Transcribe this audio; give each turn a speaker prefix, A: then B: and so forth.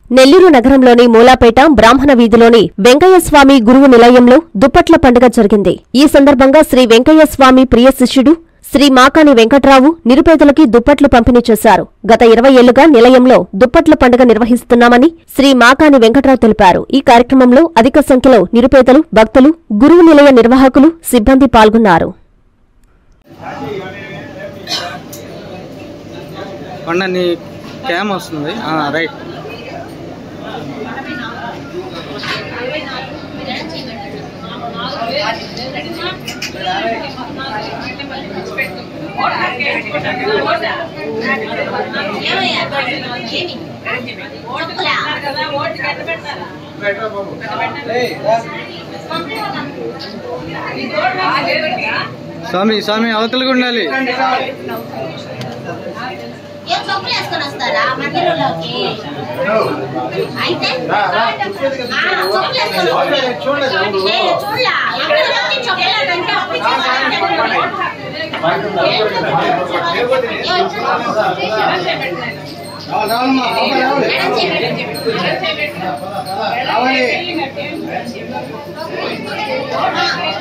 A: నెల్లూరు నగరంలోని మూలాపేట బ్రాహ్మణ వీధిలోని వెంకయ్యస్వామి గురువు నిలయంలో దుప్పట్ల పండుగ జరిగింది ఈ సందర్భంగా శ్రీ వెంకయ్యస్వామి ప్రియ శిష్యుడు శ్రీ మాకాని వెంకట్రావు నిరుపేదలకి దుప్పట్లు పంపిణీ చేశారు గత ఇరవై ఏళ్లుగా నిలయంలో దుప్పట్ల పండుగ నిర్వహిస్తున్నామని శ్రీ మాకాని వెంకట్రావు తెలిపారు ఈ కార్యక్రమంలో అధిక సంఖ్యలో నిరుపేదలు భక్తులు గురువు నిలయ నిర్వాహకులు సిబ్బంది పాల్గొన్నారు
B: కొండ నీ క్యామ్ వస్తుంది ఆ, రైట్ స్వామి స్వామి అవతలగా ఉండాలి
C: ఏం చెప్పులు వేసుకొని వస్తారా మందిరంలోకి అయితే ఆ, చెప్పులు వేసుకొని వస్తారు. నేను చూడలా ఎక్కడ వచ్చి చెప్పులు అంటే అప్పుడు రావాలి